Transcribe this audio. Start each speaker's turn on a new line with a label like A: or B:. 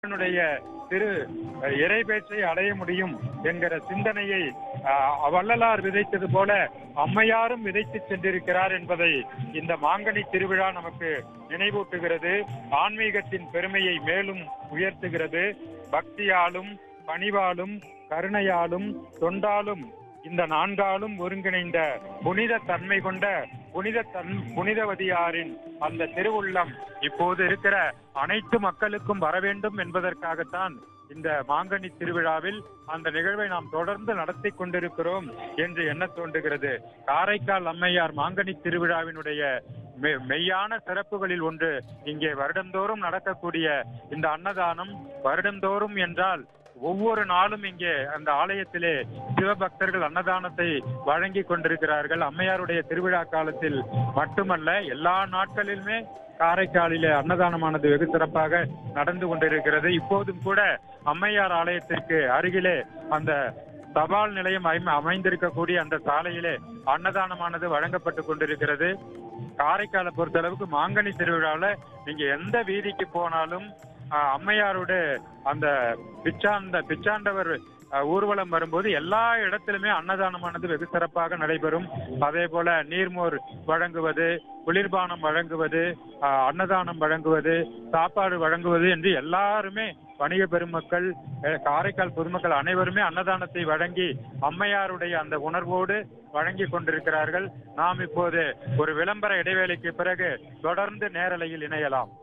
A: தன்னுடைய திரு அஹ், இறைபேற்றை அடைய முடியும் என்கிற சிந்தனையை அஹ், வள்ளலார் விதைத்தது போல அம்மையாரும் விதைத்து சென்றிருக்கிறார் என்பதை இந்த மாங்கனி திருவிழா நமக்கு நினைவூட்டுகிறது ஆன்மீகத்தின் பெருமையை மேலும் உயர்த்துகிறது பக்தியாலும் பணிவாலும் கருணையாலும் தொண்டாலும் இந்த நான்காலும் ஒருங்கிணைந்த புனித தன்மை கொண்ட புனித தன் புனிதவதியாரின் அந்த திருவுள்ளம் இப்போது இருக்கிற அனைத்து மக்களுக்கும் வர வேண்டும் என்பதற்காகத்தான் இந்த மாங்கனி திருவிழாவில் அந்த நிகழ்வை நாம் தொடர்ந்து நடத்தி கொண்டிருக்கிறோம் என்று எண்ண தோன்றுகிறது காரைக்கால் அம்மையார் மாங்கனி திருவிழாவினுடைய மெ- மெய்யான சிறப்புகளில் ஒன்று இங்கே வருடந்தோறும் நடக்கக்கூடிய இந்த அன்னதானம் வருடந்தோறும் என்றால் ஒவ்வொரு நாளும் இங்கே அந்த ஆலயத்திலே சிவபக்தர்கள் அன்னதானத்தை வழங்கி கொண்டிருக்கிறார்கள் அம்மையாருடைய திருவிழா காலத்தில் மட்டுமல்ல எல்லா நாட்களிலுமே காரைக்காலிலே அன்னதானமானது வெகு சிறப்பாக நடந்து கொண்டிருக்கிறது இப்போதும் கூட அம்மையார் ஆலயத்திற்கு அருகிலே அந்த தபால் நிலையம் அமை- அமைந்திருக்கக்கூடிய அந்த சாலையிலே அன்னதானமானது வழங்கப்பட்டு கொண்டிருக்கிறது காரைக்காலை பொறுத்தளவுக்கு மாங்கனி திருவிழாவில் நீங்க எந்த வீதிக்கு போனாலும் ஆஹ், அம்மையாரோட அந்த பிச்சாண்ட பிச்சாண்டவர் ஆஹ், ஊர்வலம் வரும்போது எல்லா இடத்திலுமே அன்னதானமானது வெகு சிறப்பாக நடைபெறும் அதே போல நீர்மோர் வழங்குவது குளிர்பானம் வழங்குவது ஆஹ், அன்னதானம் வழங்குவது சாப்பாடு வழங்குவது என்று எல்லாருமே வணிக பெருமக்கள் அஹ், காரைக்கால் பொதுமக்கள் அனைவருமே அன்னதானத்தை வழங்கி அம்மையாருடைய அந்த உணர்வோடு வழங்கி கொண்டிருக்கிறார்கள் நாம் இப்போது ஒரு விளம்பர இடைவேளைக்கு பிறகு தொடர்ந்து நேரலையில் இணையலாம்